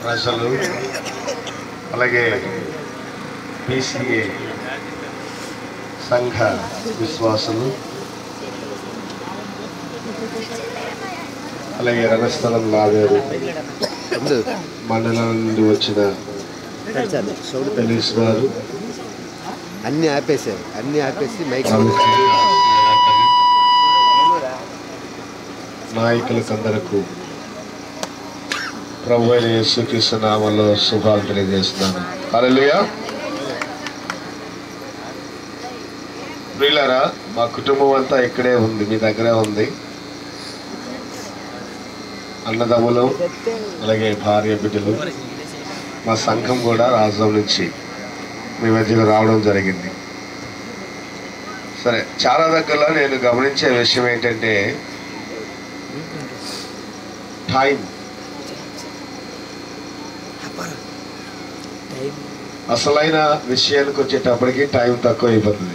ప్రజలు అలాగే బీసీఏ సంఘ విశ్వాసులు అలాగే రణస్థలం లావేరు మండలం నుండి వచ్చిన పోలీస్ వారు అన్ని ఆపేశారు అన్ని ఆపేసి మైక్ నాయకులకందరకు ప్రభు అయిన యేసుక్రీస్తు నామంలో శుభాలు తెలియజేస్తున్నాను హల్లెలూయా ప్రియులారా మా కుటుంబం అంతా ఇక్కడే ఉంది మీ దగ్గరే ఉంది అన్నదమ్ములు అలాగే భార్య బిడ్డలు మా సంఘం కూడా రాజధాని నుంచి మీ మధ్యలో రావడం జరిగింది సరే చాలా దగ్గరలో నేను గమనించే విషయం ఏంటంటే టైం అసలైన విషయానికి వచ్చేటప్పటికి టైం తక్కువ అయిపోతుంది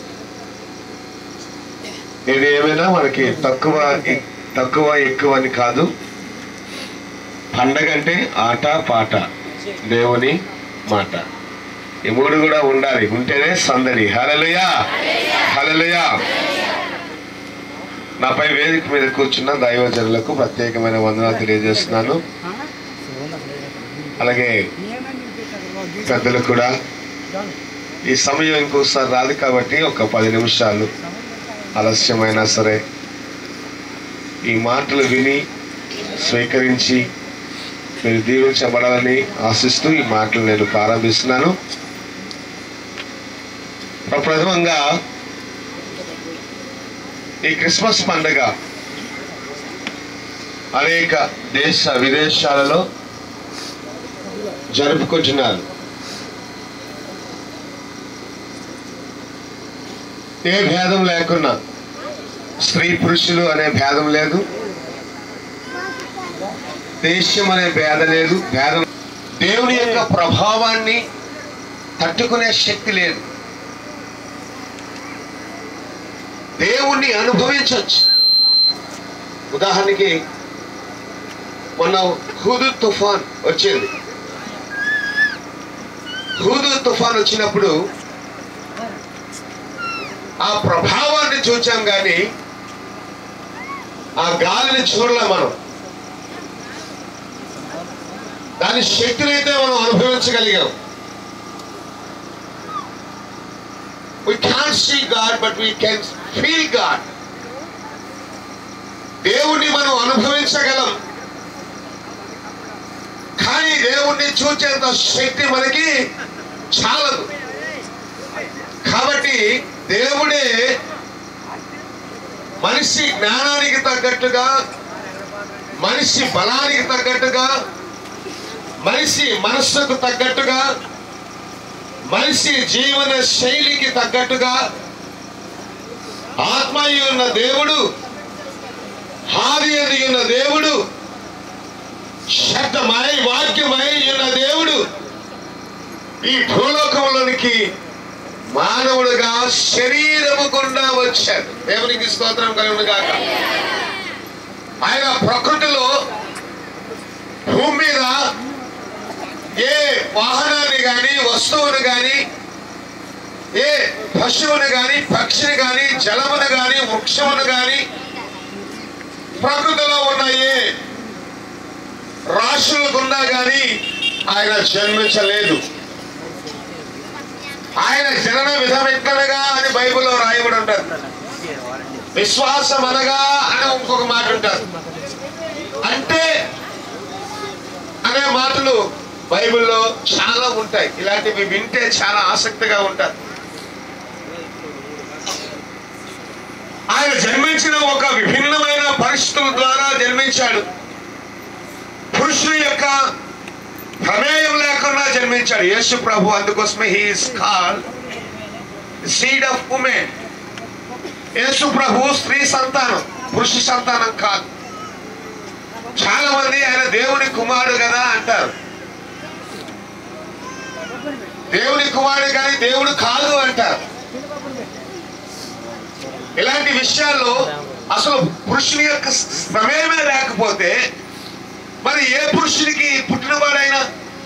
ఇది ఏమైనా మనకి తక్కువ ఎ- తక్కువ ఎక్కువ అని కాదు పండగ అంటే ఆట పాట దేవుని మాట ఈ మూడు కూడా ఉండాలి ఉంటేనే సందడి హలలుయా హలలుయా నాపై వేదిక మీద కూర్చున్న దైవజనులకు ప్రత్యేకమైన వందనాలు తెలియజేస్తున్నాను అలాగే పెద్దలు కూడా ఈ సమయం ఇంకోసారి రాదు కాబట్టి ఒక పది నిమిషాలు ఆలస్యమైనా సరే ఈ మాటలు విని స్వీకరించి మీరు దీవించబడాలని ఆశిస్తూ ఈ మాటలు నేను ప్రారంభిస్తున్నాను ప్రప్రథమంగా ఈ క్రిస్మస్ పండుగ అనేక దేశ విదేశాలలో జరుపుకుంటున్నారు ఏ భేదం లేకున్నా స్త్రీ పురుషులు అనే భేదం లేదు దేశం అనే భేదం లేదు భేదం దేవుని యొక్క ప్రభావాన్ని తట్టుకునే శక్తి లేదు దేవుణ్ణి అనుభవించవచ్చు ఉదాహరణకి మొన్న హుదు తుఫాన్ వచ్చింది హుదు తుఫాన్ వచ్చినప్పుడు ఆ ప్రభావాన్ని చూచాం కానీ ఆ గాలిని చూడలే మనం దాని శక్తిని అయితే మనం అనుభవించగలిగాం we can't see God but we can feel God దేవుణ్ణి మనం అనుభవించగలం కానీ దేవుణ్ణి చూచేంత శక్తి మనకి చాలదు కాబట్టి దేవుడే మనిషి జ్ఞానానికి తగ్గట్టుగా మనిషి బలానికి తగ్గట్టుగా మనిషి మనస్సుకు తగ్గట్టుగా మనిషి జీవన శైలికి తగ్గట్టుగా ఆత్మయ్య ఉన్న దేవుడు హాది అని ఉన్న దేవుడు శబ్దమై వాక్యమై ఉన్న దేవుడు ఈ భూలోకంలోనికి మానవుడుగా శరీరము గుండా వచ్చాడు దేవునికి స్తోత్రం కలిగిన గాక ఆయన ప్రకృతిలో భూమి మీద ఏ వాహనాన్ని కానీ వస్తువును కానీ ఏ పశువును కానీ పక్షిని కానీ జలమును కానీ వృక్షమును కానీ ప్రకృతిలో ఉన్న ఏ రాశులకున్నా కానీ ఆయన జన్మించలేదు ఆయన జనన విధం ఎట్లనగా అని బైబిల్లో రాయబడి ఉంటారు విశ్వాసం అనగా అని ఇంకొక మాట ఉంటారు అంటే అనే మాటలు బైబిల్లో చాలా ఉంటాయి ఇలాంటివి వింటే చాలా ఆసక్తిగా ఉంటారు ఆయన జన్మించిన ఒక విభిన్నమైన పరిస్థితుల ద్వారా జన్మించాడు పురుషుని యొక్క ప్రమేయం లేకుండా జన్మించాడు యేసు ప్రభు అందుకోసమే he is call seed of women Yesu ప్రభు స్త్రీ సంతానం పురుష సంతానం కాదు చాలా మంది ఆయన దేవుని కుమారుడు కదా అంటారు దేవుని కుమారుడు కానీ దేవుడు కాదు అంటారు ఇలాంటి విషయాల్లో అసలు పురుషుని యొక్క ప్రమేయమే లేకపోతే మరి ఏ పురుషునికి పుట్టినవాడైనా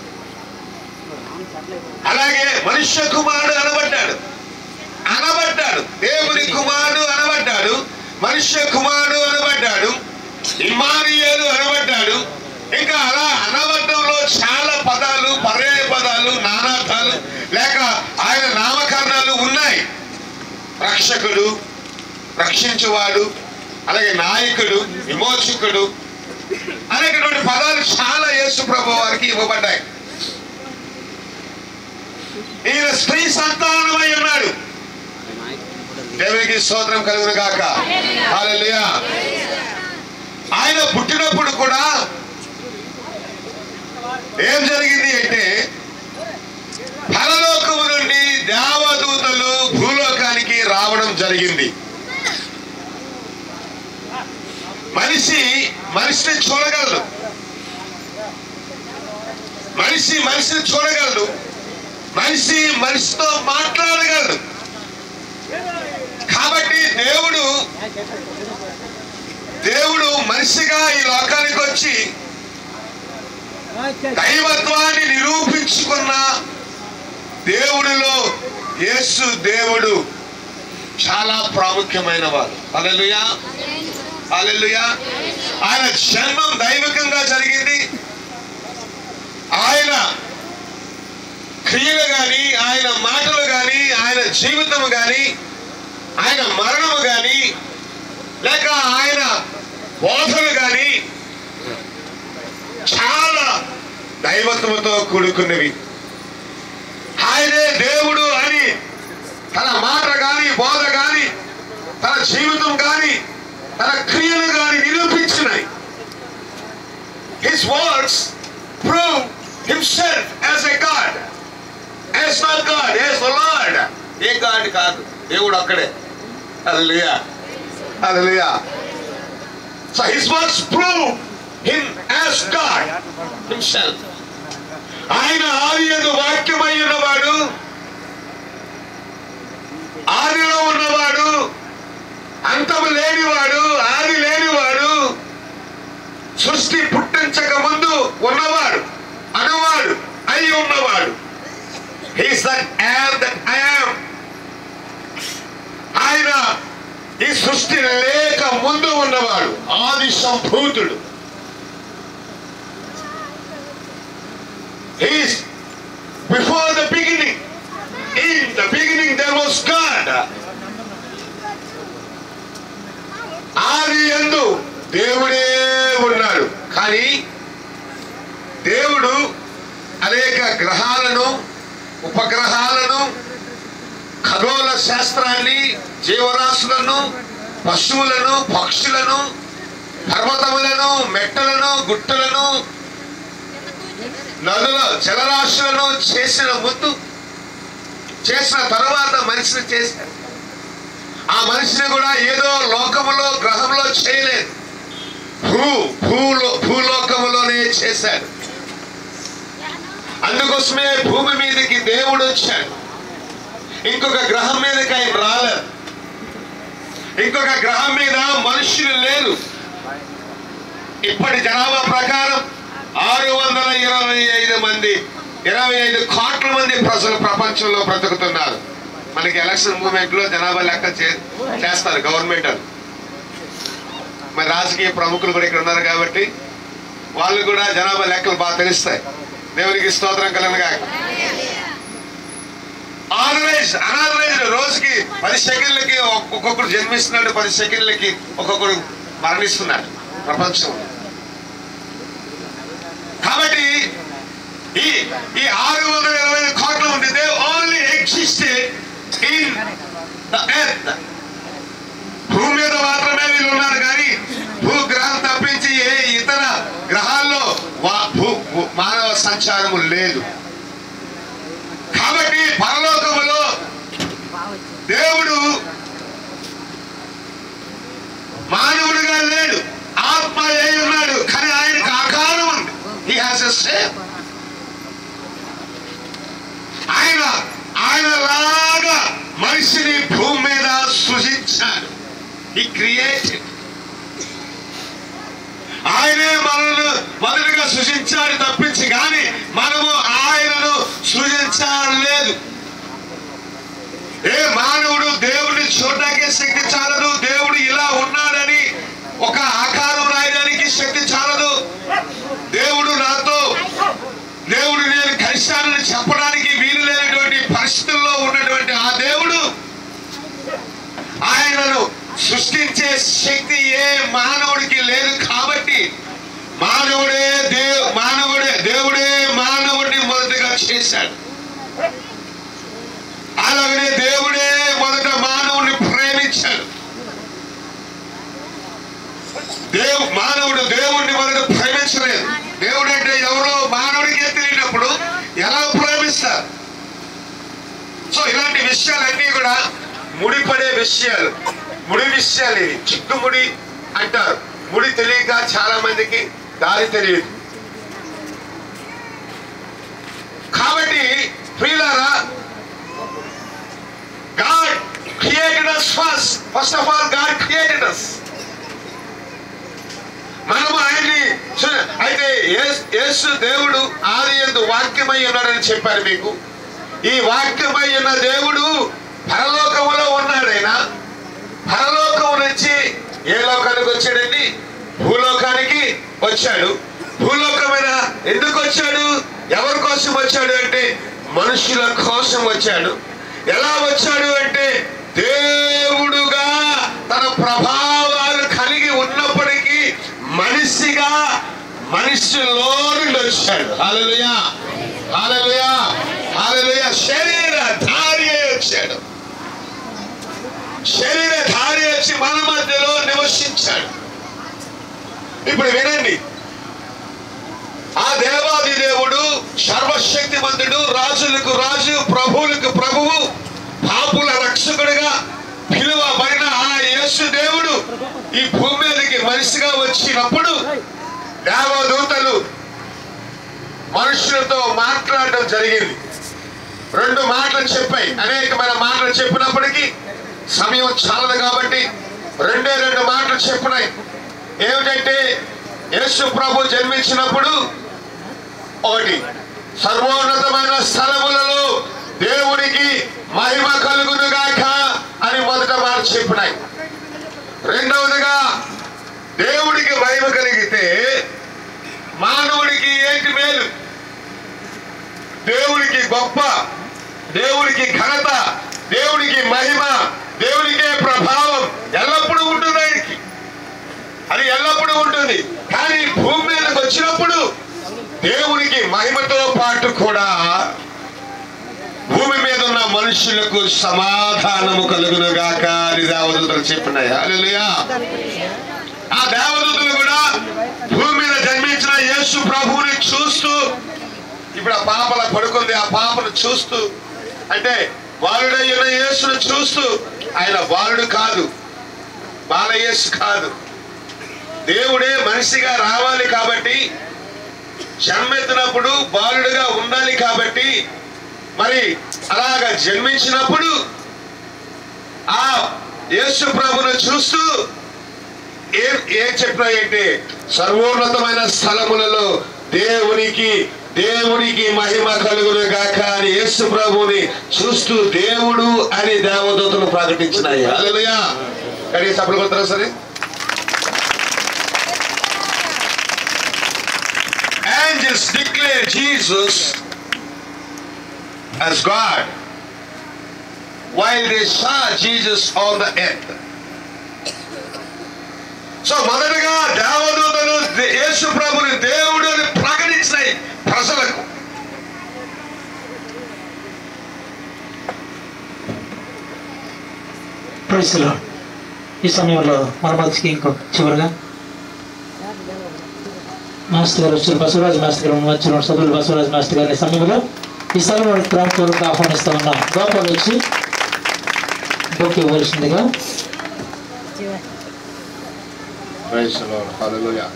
అలాగే మనుష్య కుమారుడు అనబడ్డాడు అనబడ్డాడు దేవుని కుమారుడు అనబడ్డాడు మనుష్య కుమారుడు అనబడ్డాడు ఇమానియేలు అనబడ్డాడు ఇంకా అలా అనబడ్డంలో చాలా పదాలు పర్యాయ పదాలు నానార్థాలు లేక ఆయన నామకరణాలు ఉన్నాయి రక్షకుడు రక్షించువాడు అలాగే నాయకుడు విమోచకుడు అనేటువంటి పదాలు చాలా యేసు ప్రభు వారికి ఇవ్వబడ్డాయి ఈయన స్త్రీ సంతానమై ఉన్నాడు దేవునికి స్తోత్రం కలుగును గాక హల్లెలూయా ఆయన పుట్టినప్పుడు కూడా ఏం జరిగింది అంటే పరలోకము నుండి దేవదూతలు భూలోకానికి రావడం జరిగింది మనిషి మనిషిని చూడగలడు మనిషి మనిషిని చూడగలడు మనిషి మనిషితో మాట్లాడగలడు కాబట్టి దేవుడు దేవుడు మనిషిగా ఈ లోకానికి వచ్చి దైవత్వాన్ని నిరూపించుకున్న దేవుడిలో యేసు దేవుడు చాలా ప్రాముఖ్యమైన వాడు అలెలుయా అలెలుయా ఆయన జన్మం దైవికంగా జరిగింది ఆయన క్రియలు గాని ఆయన మాటలు గాని ఆయన జీవితము గాని ఆయన మరణము గాని లేక ఆయన బోధలు గాని చాలా దైవత్వముతో కూడుకున్నవి ఆయనే దేవుడు అని తన మాట గాని బోధ గాని తన జీవితం గాని తన క్రియలు గాని నిరూపించినాయి his words prove himself as a god as not god as the lord a god కాదు దేవుడు అక్కడే hallelujah hallelujah so his words prove him as god himself ఆయన ఆది ఎందు వాక్యమై ఉన్నవాడు ఆదిలో ఉన్నవాడు అంతము లేనివాడు ఆది లేనివాడు సృష్టి పుట్టించక ముందు ఉన్నవాడు అనువాడు అయి ఉన్నవాడు he's that am that I am ఆయన ఈ సృష్టి లేక ముందు ఉన్నవాడు ఆది సంభూతుడు he's before the beginning in the beginning there was god ఆది ఎందు దేవుడే ఉన్నాడు కానీ దేవుడు అనేక గ్రహాలను ఉపగ్రహాలను ఖగోళ శాస్త్రాన్ని జీవరాశులను పశువులను పక్షులను పర్వతములను మెట్టలను గుట్టలను నదుల జలరాశులను చేసిన ముందు చేసిన తర్వాత మనిషిని చేశారు ఆ మనిషిని కూడా ఏదో లోకములో గ్రహంలో చేయలేదు భూ భూలో భూలోకములోనే చేశాడు అందుకోసమే భూమి మీదకి దేవుడు వచ్చాడు ఇంకొక గ్రహం మీదకి ఆయన రాలేదు ఇంకొక గ్రహం మీద మనుషులు లేరు ఇప్పటి జనాభా ప్రకారం ఆరు వందల ఇరవై ఐదు మంది ఇరవై ఐదు కోట్ల మంది ప్రజలు ప్రపంచంలో బ్రతుకుతున్నారు మనకి ఎలక్షన్ మూమెంట్ లో జనాభా లెక్క చే- చేస్తారు గవర్నమెంట్ వాళ్ళు. మరి రాజకీయ ప్రముఖులు కూడా ఇక్కడ ఉన్నారు కాబట్టి వాళ్ళు కూడా జనాభా లెక్కలు బాగా తెలుస్తాయి దేవునికి స్తోత్రం కలనుగా ఆర్గనైజ్ అనార్గనైజ్ రోజుకి పది సెకండ్లకి ఒక్కొక్కరు జన్మిస్తున్నాడు పది సెకండ్లకి ఒక్కొక్కరు మరణిస్తున్నాడు ప్రపంచంలో కాబట్టి ఈ ఈ ఆరు వందల ఇరవై ఐదు కోట్ల ఉంది they only existed in the earth భూమి మీద మాత్రమే వీళ్ళు ఉన్నారు కానీ భూగ్రహం తప్పించి ఏ ఇతర గ్రహాల్లో వా- భూ- భూ- మానవ సంచారము లేదు కాబట్టి పరలోకములో దేవుడు మానవుడిగా లేడు ఆత్మ అయి ఉన్నాడు కానీ ఆయనకు ఆకారం ఉంది హీ హాస్ ఎ సేమ్ ఆయన ఆయన లాగా మనిషిని భూమి మీద సృజించాడు ఈ క్రియేటెడ్ ఆయనే మనల్ని మొదటి సృజించాడు తప్పించి కానీ మనము ఆయనను సృజించలేదు ఏ మానవుడు దేవుడిని చూడడానికి శక్తి చాలదు దేవుడు ఇలా ఉన్నాడని ఒక ఆకారం రాయడానికి శక్తి చాలదు దేవుడు నాతో దేవుడు నేను కలిశానని చెప్పడానికి వీలు లేనటువంటి పరిస్థితుల్లో ఉన్నటువంటి ఆ దేవుడు ఆయనను సృష్టించే శక్తి ఏ మానవుడికి లేదు కాబట్టి మానవుడే దేవు మానవుడే దేవుడే మానవుడిని మొదటగా చేశాడు అలాగనే దేవుడే మొదట మానవుడిని ప్రేమించాడు దేవు మానవుడు దేవుడిని మొదట ప్రేమించలేదు దేవుడు అంటే ఎవరో మానవుడికే తెలియనప్పుడు ఎలా ప్రేమిస్తారు సో ఇలాంటి విషయాలన్నీ కూడా ముడిపడే విషయాలు ముడి విషయాలు ఇవి చిక్కుముడి అంటారు ముడి తెలియక చాలా మందికి దారి తెలియదు కాబట్టి ప్రియులారా god created us first first of all god created us మనము ఆయన్ని చూ- అయితే యేస్- యేసు దేవుడు ఆది ఎందు వాక్యమై ఉన్నాడని చెప్పారు మీకు ఈ వాక్యమై ఉన్న దేవుడు పరలోకములో ఉన్నాడైనా పరలోకం నుంచి ఏ లోకానికి వచ్చాడండి భూలోకానికి వచ్చాడు భూలోకమైన ఎందుకు వచ్చాడు ఎవరి కోసం వచ్చాడు అంటే మనుషుల కోసం వచ్చాడు ఎలా వచ్చాడు అంటే దేవుడుగా తన ప్రభావాలు కలిగి ఉన్నప్పటికీ మనిషిగా మనిషిలో నుండి వచ్చాడు హాలలుయా హాలలుయా హాలలుయా శరీర ధారి అయి వచ్చాడు శరీర ధారి వచ్చి మన మధ్యలో నివసించాడు ఇప్పుడు వినండి ఆ దేవాది దేవుడు సర్వశక్తిమంతుడు రాజులకు రాజు ప్రభువులకు ప్రభువు పాపుల రక్షకుడిగా పిలువబడిన ఆ యేసు దేవుడు ఈ భూమి మీదకి మనిషిగా వచ్చినప్పుడు దేవదూతలు మనుషులతో మాట్లాడడం జరిగింది రెండు మాటలు చెప్పాయి అనేకమైన మాటలు చెప్పినప్పటికీ సమయం చాలదు కాబట్టి రెండే రెండు మాటలు చెప్పినాయి ఏమిటంటే యేసు ప్రభు జన్మించినప్పుడు ఒకటి సర్వోన్నతమైన స్థలములలో దేవునికి మహిమ కలుగును గాక అని మొదట మాట చెప్పినాయి రెండవదిగా దేవుడికి మహిమ కలిగితే మానవుడికి ఏంటి మేలు దేవుడికి గొప్ప దేవుడికి ఘనత దేవుడికి మహిమ దేవుడికే ప్రభావం ఎల్లప్పుడూ ఉంటుంది ఆయనకి అది ఎల్లప్పుడూ ఉంటుంది కానీ భూమి మీదకి వచ్చినప్పుడు దేవునికి మహిమతో పాటు కూడా భూమి మీద ఉన్న మనుషులకు సమాధానము కలుగును గాక అని దేవదూతలు చెప్పినాయి హల్లెలూయా ఆ దేవదూతలు కూడా భూమి మీద జన్మించిన యేసు ప్రభువుని చూస్తూ ఇప్పుడు ఆ పాపల పడుకుంది ఆ పాపను చూస్తూ అంటే బాలుడయ్యున్న యేసును చూస్తూ ఆయన బాలుడు కాదు బాలయేసు కాదు దేవుడే మనిషిగా రావాలి కాబట్టి జన్మెత్తినప్పుడు బాలుడుగా ఉండాలి కాబట్టి మరి అలాగా జన్మించినప్పుడు ఆ యేసు ప్రభును చూస్తూ ఏం ఏం చెప్పినాయంటే సర్వోన్నతమైన స్థలములలో దేవునికి దేవునికి మహిమ కలుగును గాక అని యేసు ప్రభుని చూస్తూ దేవుడు అని దేవదూతలు ప్రకటించినాయి హల్లెలూయా కానీ సభలు కొడతారా సరే angels declare Jesus as God while they saw Jesus on the earth. So మొదటగా దేవదూతలు దే- యేసు ప్రభుని దేవుడు అని ప్రకటించినాయి ప్రజలకు ప్రైస్లో ఈ సమయంలో మన మధ్యకి ఇంకో చివరిగా మాస్టర్ గారు వచ్చారు బసవరాజు మాస్టర్ గారు వచ్చిన సభ్యులు బసవరాజు మాస్టర్ గారి సమయంలో ఈ సమయంలో ప్రేమపూర్వక ఆహ్వానిస్తా ఉన్నాం గోపాల్ వచ్చి బుక్ ఇవ్వాల్సిందిగా Praise the Lord. Hallelujah.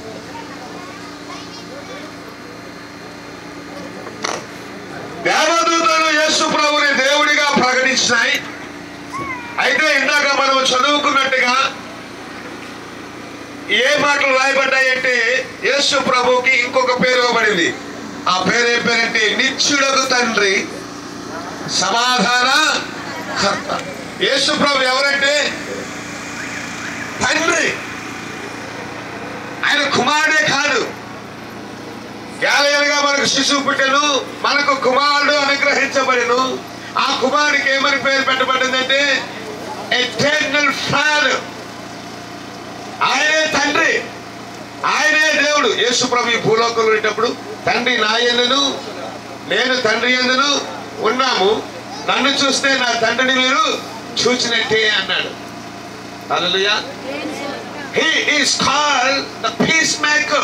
దేవదూతలు యేసు ప్రభుని దేవుడిగా ప్రకటించినాయి అయితే ఇందాక మనం చదువుకున్నట్టుగా ఏ మాటలు రాయబడ్డాయంటే యేసు ప్రభుకి ఇంకొక పేరు ఇవ్వబడింది ఆ పేరు ఏం పేరంటే నిత్యుడకు తండ్రి సమాధాన కర్త యేసు ప్రభు ఎవరంటే తండ్రి ఆయన కుమారుడే కాదు గ్యాలయలుగా మనకు శిశువు పుట్టెను మనకు కుమారుడు అనుగ్రహించబడిను ఆ కుమారుడికి ఏమని పేరు పెట్టబడిందంటే ఎటర్నల్ ఫాదర్ ఆయనే తండ్రి ఆయనే దేవుడు యేసు ప్రభు ఈ భూలోకంలో ఉండేటప్పుడు తండ్రి నా ఎందును నేను తండ్రి ఎందును ఉన్నాము నన్ను చూస్తే నా తండ్రిని మీరు చూసినట్టే అన్నాడు hallelujah he is called the peacemaker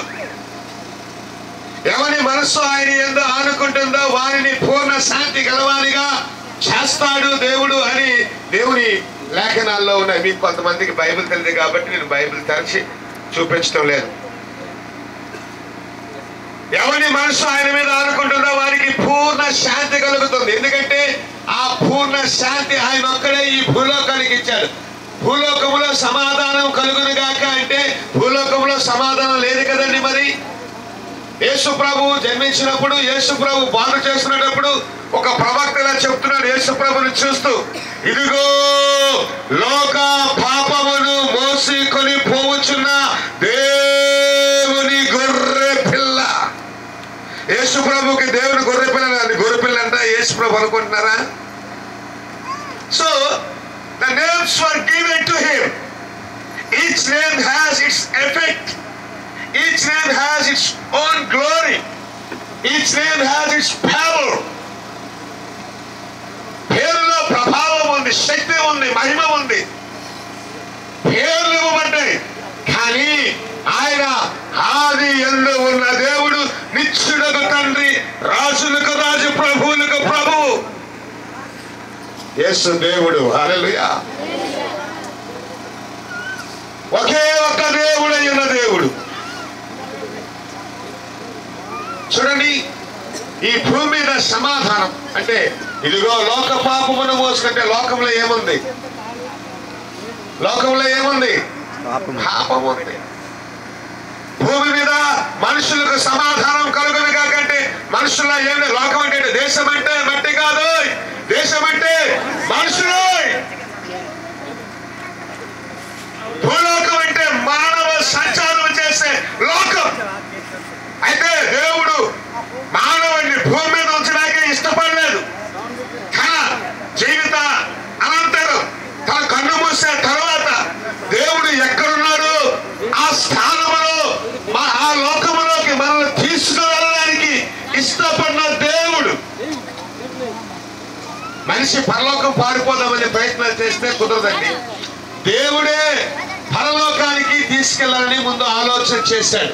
ఎవరి మనస్సు ఆయన ఎందు ఆనుకుంటుందో వారిని పూర్ణ శాంతి గలవానిగా చేస్తాడు దేవుడు అని దేవుని లేఖనాల్లో ఉన్నాయి మీకు కొంతమందికి బైబిల్ తెలియదు కాబట్టి నేను బైబిల్ తెరిచి చూపించడం లేదు ఎవరి మనసు ఆయన మీద ఆనుకుంటుందో వారికి పూర్ణ శాంతి కలుగుతుంది ఎందుకంటే ఆ పూర్ణ శాంతి ఆయన ఒక్కడే ఈ భూలోకానికి ఇచ్చాడు భూలోకములో సమాధానం కలుగును గాక అంటే భూలోకంలో సమాధానం లేదు కదండి మరి యేసు ప్రభు జన్మించినప్పుడు యేసు ప్రభు బాగు చేస్తున్నప్పుడు ఒక ప్రవక్త ఇలా చెప్తున్నాడు యేసు ప్రభుని చూస్తూ ఇదిగో లోక పాపమును మోసుకొని పోవచ్చున్న దేవుని గొర్రె పిల్ల యేసు ప్రభుకి దేవుని గొర్రె పిల్ల కాదు, గొర్రె పిల్ల అంటే యేసు ప్రభు అనుకుంటున్నారా so the names were given to him each name has its effect Each name has its own glory. Each name has its power. పేరులో ప్రభావం ఉంది శక్తి ఉంది మహిమ ఉంది పేర్లు ఇవ్వబడ్డాయి కానీ ఆయన ఆది ఎందు ఉన్న దేవుడు నిత్యుడకు తండ్రి రాజులకు రాజు ప్రభువులకు ప్రభువు యేసు దేవుడు హల్లెలూయా ఒకే ఒక్క దేవుడు అయిన దేవుడు చూడండి ఈ భూమి మీద సమాధానం అంటే ఇదిగో లోక పాపమును మోసుకుంటే లోకంలో ఏముంది లోకంలో ఏముంది పాపం పాపం ఉంది భూమి మీద మనుషులకు సమాధానం కలుగును కాకంటే మనుషుల్లో ఏమి లోకం అంటే ఏంటి? దేశం అంటే మట్టి కాదు దేశం అంటే మనుషులు భూలోకం అంటే మానవ సంచారం చేసే లోకం అయితే దేవుడు మానవుడిని భూమి మీద ఉంచడానికి ఇష్టపడలేదు కానీ జీవిత అనంతరం తన కన్ను మూసే తర్వాత దేవుడు ఎక్కడున్నాడు ఆ స్థానంలో మా ఆ లోకములోకి మనల్ని తీసుకువెళ్ళడానికి ఇష్టపడిన దేవుడు మనిషి పరలోకం పారిపోదామనే ప్రయత్నాలు చేస్తే కుదరదండి దేవుడే పరలోకానికి తీసుకెళ్లాలని ముందు ఆలోచన చేశాడు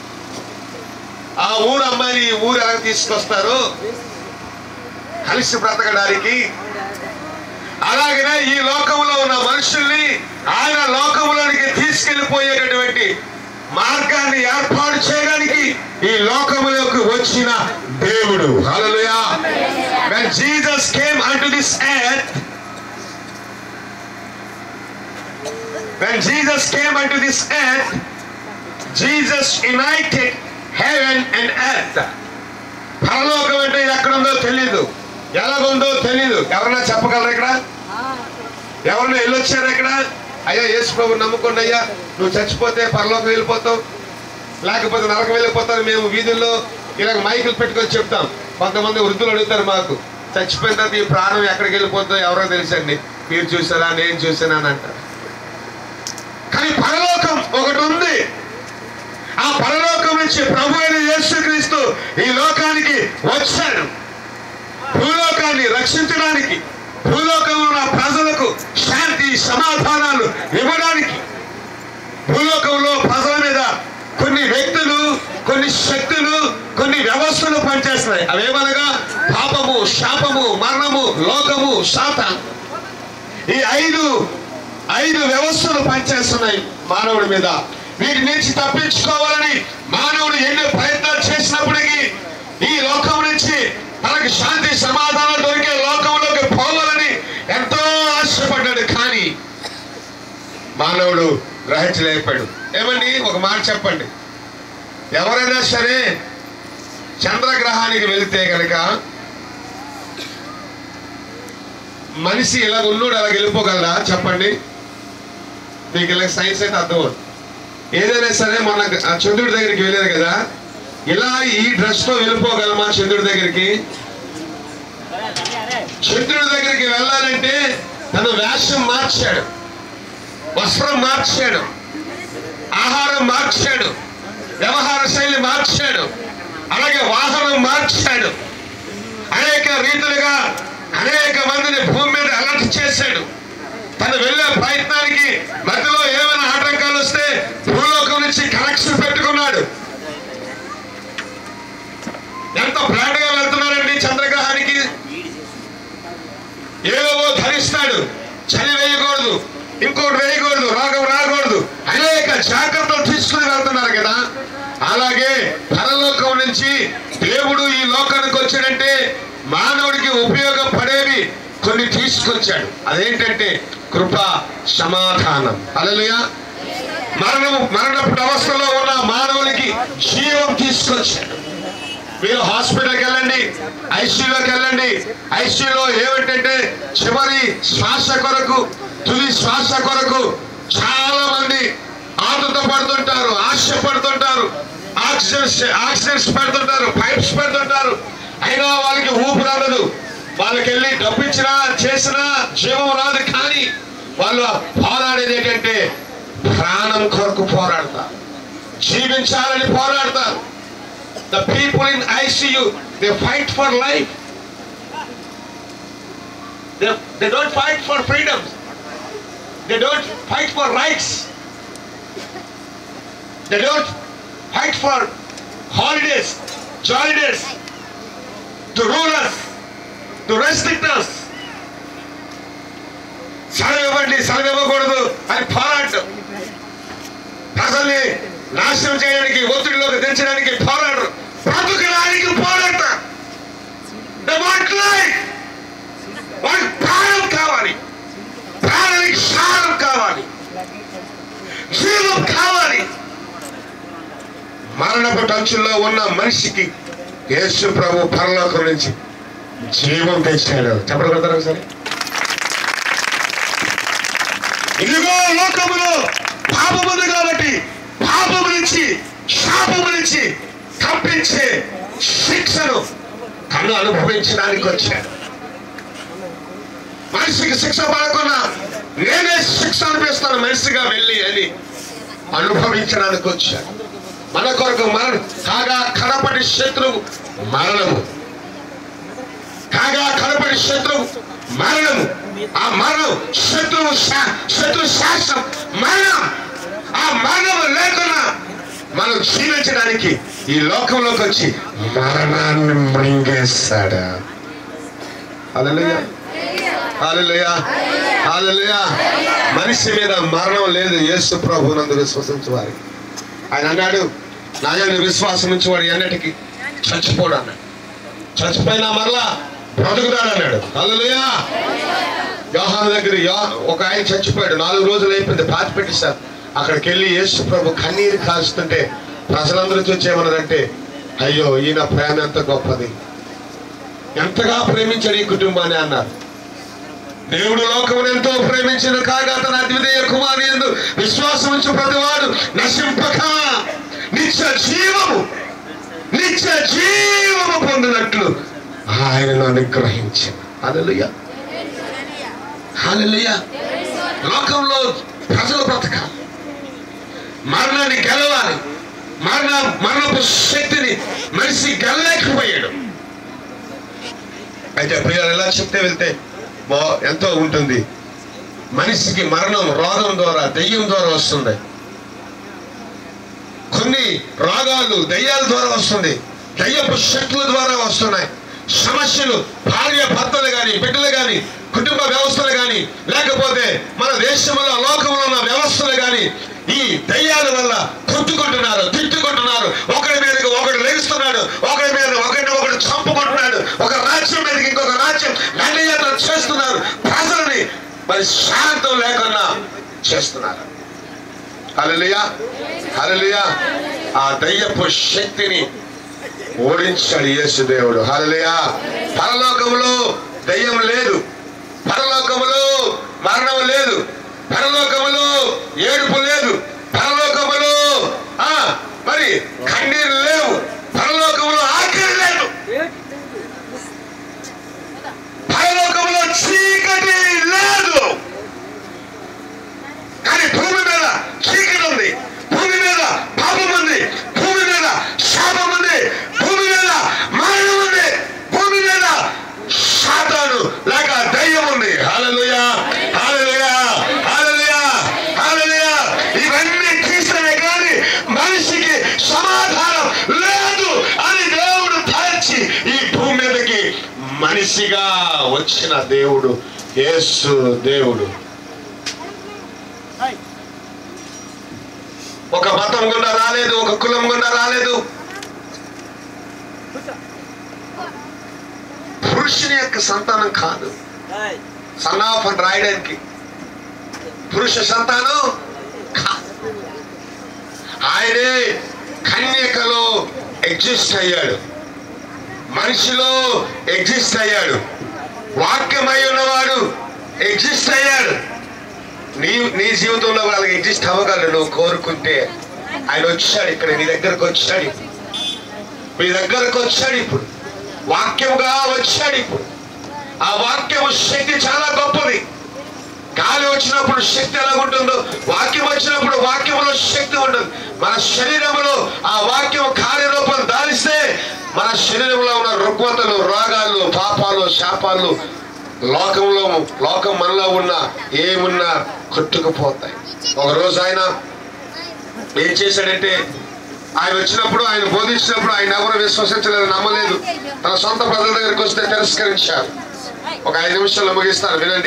ఆ ఊరు అమ్మాయిని ఈ ఊరు ఎలా తీసుకొస్తారు కలిసి బ్రతకడానికి అలాగనే ఈ లోకంలో ఉన్న మనుషుల్ని ఆయన లోకంలోనికి తీసుకెళ్లిపోయేటటువంటి మార్గాన్ని ఏర్పాటు చేయడానికి ఈ లోకములోకి వచ్చిన దేవుడు హల్లెలూయా when jesus came unto this earth when jesus came unto this earth jesus united heaven and earth పరలోకం అంటే ఎక్కడుందో తెలీదు ఎలాగుందో తెలీదు ఎవరన్నా చెప్పగలరు ఇక్కడ ఎవరన్నా వెళ్ళొచ్చారు ఇక్కడ అయ్యా యేసు ప్రభు నమ్ముకోండి అయ్యా నువ్వు చచ్చిపోతే పరలోకం వెళ్ళిపోతావు లేకపోతే నరకం వెళ్ళిపోతావు మేము వీధుల్లో ఇలాగ మైకులు పెట్టుకొని చెప్తాం కొంతమంది వృద్ధులు అడుగుతారు మాకు చచ్చిపోయిన తర్వాత ఈ ప్రాణం ఎక్కడికి వెళ్ళిపోతుందో ఎవరో తెలుసండి మీరు చూసారా నేను చూసానా అని అంటారు కానీ పరలోకం ఒకటి ఉంది ఆ పరలోకం నుంచి ప్రభు అయిన యేసుక్రీస్తు ఈ లోకానికి వచ్చాడు భూలోకాన్ని రక్షించడానికి భూలోకంలో ఉన్న ప్రజలకు శాంతి సమాధానాలు ఇవ్వడానికి భూలోకంలో ప్రజల మీద కొన్ని వ్యక్తులు కొన్ని శక్తులు కొన్ని వ్యవస్థలు పనిచేస్తున్నాయి అవేమనగా పాపము శాపము మరణము లోకము శాతం ఈ ఐదు ఐదు వ్యవస్థలు పనిచేస్తున్నాయి మానవుడి మీద వీటి నుంచి తప్పించుకోవాలని మానవుడు ఎన్నో ప్రయత్నాలు చేసినప్పటికీ ఈ లోకం నుంచి తనకు శాంతి సమాధానం దొరికే లోకంలోకి పోవాలని ఎంతో ఆశపడ్డాడు కానీ మానవుడు గ్రహించలేకపోయాడు ఏమండి ఒక మాట చెప్పండి ఎవరైనా సరే చంద్రగ్రహానికి వెళితే కనుక మనిషి ఇలా ఉన్నోడు అలా వెళ్ళిపోగలరా చెప్పండి మీకు ఇలా సైన్స్ అయితే అర్థం అవుతుంది. ఏదైనా సరే మన ఆ చంద్రుడి దగ్గరికి వెళ్ళారు కదా ఇలా ఈ డ్రెస్ తో వెళ్ళిపోగలమా చంద్రుడి దగ్గరికి చంద్రుడి దగ్గరికి వెళ్ళాలంటే తన వేషం మార్చాడు వస్త్రం మార్చాడు ఆహారం మార్చాడు వ్యవహార శైలి మార్చాడు అలాగే వాహనం మార్చాడు అనేక రీతులుగా అనేక మందిని భూమి మీద అలర్ట్ చేశాడు తను వెళ్ళే ప్రయత్నానికి మధ్యలో ఏమైనా ఆటంకాలు వస్తే భూలోకం నుంచి కనెక్షన్ పెట్టుకున్నాడు ఎంత ప్లాన్ గా వెళ్తున్నారండి చంద్రగ్రహానికి ఏవేవో ధరిస్తాడు చలి వేయకూడదు ఇంకోటి వేయకూడదు రోగం రాకూడదు అనేక జాగ్రత్తలు తీసుకుని వెళ్తున్నారు కదా అలాగే పరలోకం నుంచి దేవుడు ఈ లోకానికి వచ్చాడంటే మానవుడికి ఉపయోగపడేవి కొన్ని తీసుకొచ్చాడు అదేంటంటే కృప సమాధానం అలలుయా మరణం మరణపు అవస్థలో ఉన్న మానవునికి జీవం తీసుకొచ్చాడు మీరు హాస్పిటల్కి వెళ్ళండి ఐసీయూలోకి వెళ్ళండి ఐసీయూలో ఏమిటంటే చివరి శ్వాస కొరకు తుది శ్వాస కొరకు చాలా మంది ఆతృత పడుతుంటారు ఆశ పడుతుంటారు ఆక్సిజన్ ఆక్సిజన్స్ పెడుతుంటారు పైప్స్ పెడుతుంటారు అయినా వాళ్ళకి ఊపిరి అందదు వాళ్ళకి వెళ్ళి డబ్బిచ్చినా చేసినా జీవం రాదు కానీ వాళ్ళు పోరాడేది ఏంటంటే ప్రాణం కొరకు పోరాడతారు జీవించాలని పోరాడతారు The people in ICU, they fight for life. They, they don't fight for freedom. They don't fight for rights. They don't fight for holidays, jollies, to rule us, to restrict us. సెలవు ఇవ్వండి సెలవు ఇవ్వకూడదు అని పోరాటం ప్రజల్ని నాశనం చేయడానికి ఒత్తిడిలోకి దించడానికి పోరాడరు బ్రతుకడానికి పోరాడతారు They want life. వాళ్ళకి ప్రాణం కావాలి ప్రాణానికి సారం కావాలి జీవం కావాలి మరణపు టంచుల్లో ఉన్న మనిషికి యేసు ప్రభు పరలోకం నుంచి జీవం తెచ్చాడు చెప్పగలుగుతారా సరే ఇదిగో లోకములో పాపముంది కాబట్టి పాపము నుంచి శాపము నుంచి కంపించే శిక్షను తను అనుభవించడానికి వచ్చాడు మనిషికి శిక్ష పడకుండా నేనే శిక్ష అనిపిస్తాను మనిషిగా వెళ్ళి అని అనుభవించడానికి వచ్చాడు మన కొరకు మరణ కాగా కడపటి శత్రువు మరణము కాగా కడపటి శత్రువు మరణము ఆ మరణం శత్రువు శా- శత్రు శాస్త్రం మరణం ఆ మరణం లేకుండా మనం జీవించడానికి ఈ లోకంలోకి వచ్చి మరణాన్ని మృంగేస్తాడు హల్లెలూయా హల్లెలూయా హల్లెలూయా మనిషి మీద మరణం లేదు యేసు ప్రభు నందు విశ్వసించు వారికి ఆయన అన్నాడు నాయన విశ్వాసం నుంచి వాడు ఎన్నటికి చచ్చిపోడు అన్నాడు చచ్చిపోయినా మరలా బ్రతుకుతాడు అన్నాడు హల్లెలూయా యోహాను దగ్గర యో- ఒక ఆయన చచ్చిపోయాడు నాలుగు రోజులు అయిపోయింది పాతి పెట్టేశారు అక్కడికి వెళ్ళి యేసు ప్రభు కన్నీరు కాస్తుంటే ప్రజలందరూ చూసి ఏమన్నారంటే అయ్యో ఈయన ప్రేమ ఎంత గొప్పది ఎంతగా ప్రేమించాడు ఈ కుటుంబాన్ని అన్నారు దేవుడు లోకమును ఎంతో ప్రేమించిన కాగా తన అద్వితీయ కుమారి ఎందు విశ్వాసం ఉంచు ప్రతివాడు నశింపక నిత్య జీవము నిత్య జీవము పొందినట్లు ఆయనను అనుగ్రహించిన హల్లెలూయా హల్లెలూయా లోకంలో ప్రజలు బ్రతకాలి మరణాన్ని గెలవాలి మరణ మరణపు శక్తిని మనిషి గెలలేకపోయాడు అయితే ప్రియాలు ఎలా చెప్తే వెళ్తే బా ఎంతో ఉంటుంది మనిషికి మరణం రోగం ద్వారా దెయ్యం ద్వారా వస్తుంది కొన్ని రోగాలు దెయ్యాల ద్వారా వస్తుంది దయ్యపు శక్తుల ద్వారా వస్తున్నాయి సమస్యలు భార్య భర్తలు కానీ బిడ్డలు కానీ కుటుంబ వ్యవస్థలు కానీ లేకపోతే మన దేశంలో లోకంలో ఉన్న వ్యవస్థలు కానీ ఈ దయ్యాల వల్ల కొట్టుకుంటున్నారు తిట్టుకుంటున్నారు ఒకరి మీదకి ఒకడు లేస్తున్నాడు ఒకరి మీద ఒకరిని ఒకడు చంపుకుంటున్నాడు ఒక రాజ్యం మీదకి ఇంకొక రాజ్యం దండయాత్ర చేస్తున్నారు ప్రజలని మరి శాంతం లేకుండా చేస్తున్నారు హల్లెలూయా హల్లెలూయా ఆ దయ్యపు శక్తిని ఓడించాడు యేసు దేవుడు హల్లెలూయా పరలోకములో దయ్యం లేదు పరలోకములో మరణం లేదు పరలోకములో ఏడుపు లేదు పరలోకములో ఆ మరి కన్నీరు లేవు పరలోకములో ఆఖరి లేదు పరలోకంలో చీకటి లేదు కానీ భూమి మీద చీకటి ఉంది భూమి మీద పాపం ఉంది భూమి మీద శాపం ఉంది భూమి మీద మరణం ఉంది భూమి మీద శాతాను లేక దయ్యం ఉంది హల్లెలూయా హల్లెలూయా హల్లెలూయా హల్లెలూయా ఇవన్నీ తీసినవే కానీ మనిషికి సమాధానం లేదు అని దేవుడు తలచి ఈ భూమి మీదకి మనిషిగా వచ్చిన దేవుడు యేసు దేవుడు ఒక మతం గుండా రాలేదు ఒక కులం గుండా రాలేదు పురుషుని యొక్క సంతానం కాదు సన్నాఫం రాయడానికి పురుష సంతానం కాదు ఆయనే కన్యకలో ఎగ్జిస్ట్ అయ్యాడు మనిషిలో ఎగ్జిస్ట్ అయ్యాడు వాక్యమై ఉన్నవాడు ఎగ్జిస్ట్ అయ్యాడు నీ నీ జీవితంలో వాళ్ళకి ఎగ్జిస్ట్ అవ్వగలరు నువ్వు కోరుకుంటే ఆయన వచ్చాడు ఇక్కడ నీ దగ్గరకు వచ్చాడు ఇప్పుడు. మీ దగ్గరకు వచ్చాడు ఇప్పుడు వాక్యముగా వచ్చాడు ఇప్పుడు ఆ వాక్యము శక్తి చాలా గొప్పది గాలి వచ్చినప్పుడు శక్తి ఎలా ఉంటుందో వాక్యం వచ్చినప్పుడు వాక్యములో శక్తి ఉంటుంది మన శరీరంలో ఆ వాక్యం కార్యరూపం దాలిస్తే మన శరీరంలో ఉన్న రుగ్మతలు రోగాలు పాపాలు శాపాలు లోకంలో లోకం మనలో ఉన్న ఏమున్నా కొట్టుకుపోతాయి ఒక రోజు ఆయన ఏం చేశాడంటే ఆయన వచ్చినప్పుడు ఆయన బోధించినప్పుడు ఆయన ఎవరు విశ్వసించలేదు నమ్మలేదు తన సొంత ప్రజల దగ్గరికి వస్తే తిరస్కరించారు ఒక ఐదు నిమిషాల్లో ముగిస్తాను వినండి